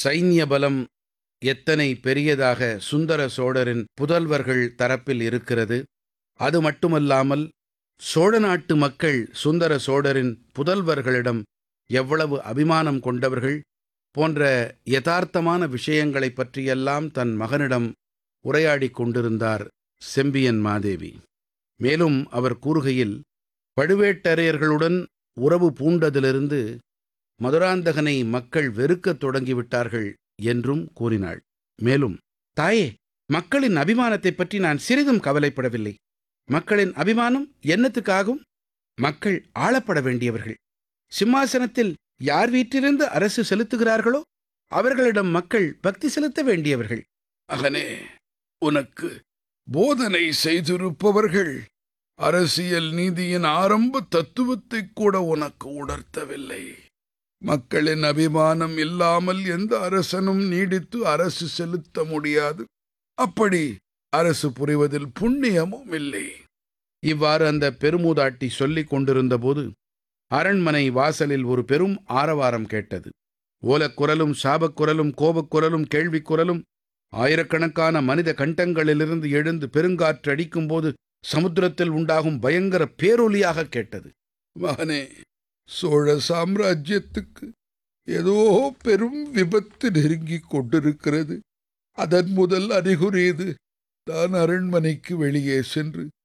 சைன்ய பலம் எத்தனை பெரியதாக சுந்தர சோழரின் புதல்வர்கள் தரப்பில் இருக்கிறது அது மட்டுமல்லாமல் சோழ நாட்டு மக்கள் சுந்தர சோழரின் புதல்வர்களிடம் எவ்வளவு அபிமானம் கொண்டவர்கள் போன்ற யதார்த்தமான விஷயங்களைப் பற்றியெல்லாம் தன் மகனிடம் உரையாடிக் கொண்டிருந்தார் செம்பியன் மாதேவி மேலும் அவர் கூறுகையில் பழுவேட்டரையர்களுடன் உறவு பூண்டதிலிருந்து மதுராந்தகனை மக்கள் வெறுக்கத் தொடங்கிவிட்டார்கள் என்றும் கூறினாள் மேலும் தாயே மக்களின் அபிமானத்தைப் பற்றி நான் சிறிதும் கவலைப்படவில்லை மக்களின் அபிமானம் என்னத்துக்காகும் மக்கள் ஆளப்பட வேண்டியவர்கள் சிம்மாசனத்தில் யார் வீட்டிலிருந்து அரசு செலுத்துகிறார்களோ அவர்களிடம் மக்கள் பக்தி செலுத்த வேண்டியவர்கள் மகனே உனக்கு போதனை செய்திருப்பவர்கள் அரசியல் நீதியின் ஆரம்ப தத்துவத்தை கூட உனக்கு உணர்த்தவில்லை மக்களின் அபிமானம் இல்லாமல் எந்த அரசனும் நீடித்து அரசு செலுத்த முடியாது அப்படி அரசு புரிவதில் புண்ணியமும் இல்லை இவ்வாறு அந்த பெருமூதாட்டி சொல்லிக் கொண்டிருந்தபோது அரண்மனை வாசலில் ஒரு பெரும் ஆரவாரம் கேட்டது ஓலக்குரலும் சாபக்குரலும் கோபக்குரலும் கேள்விக்குரலும் ஆயிரக்கணக்கான மனித கண்டங்களிலிருந்து எழுந்து பெருங்காற்று அடிக்கும்போது சமுத்திரத்தில் உண்டாகும் பயங்கர பேரொலியாக கேட்டது மகனே சோழ சாம்ராஜ்யத்துக்கு ஏதோ பெரும் விபத்து நெருங்கிக் கொண்டிருக்கிறது அதன் முதல் அறிகுறி இது நான் அரண்மனைக்கு வெளியே சென்று